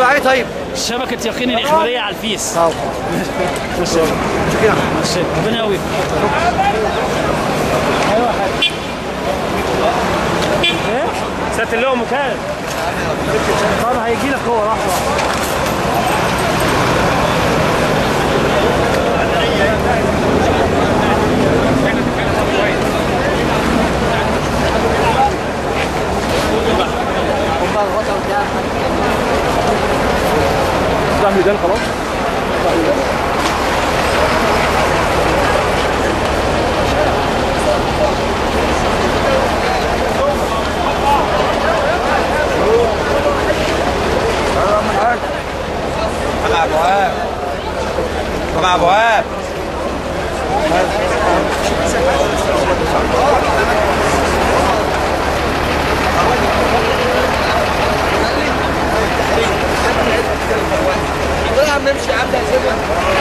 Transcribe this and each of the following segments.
عليه طيب شبكه يقين الاخباريه على الفيس طب ماشي كده ماشي ربنا يقويك ايوه يا حاج ايه سات اللي هو مكان طب هيجي لك هو لحظه ده ميدان خلاص طبعا ابو وهاب طبعا ابو وهاب يا عم امشي يا عم ده هيسيبك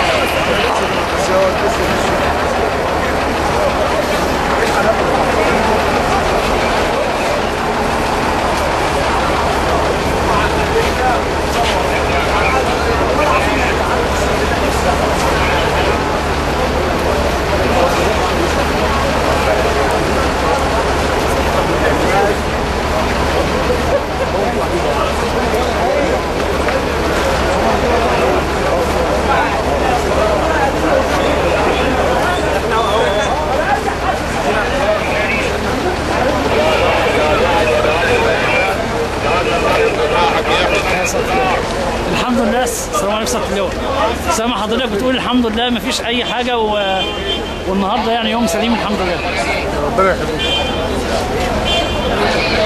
الحمد لله السلام عليكم ورحمه الله سامع حضرتك بتقول الحمد لله مفيش اي حاجه و... والنهارده يعني يوم سليم الحمد لله ربنا يخليك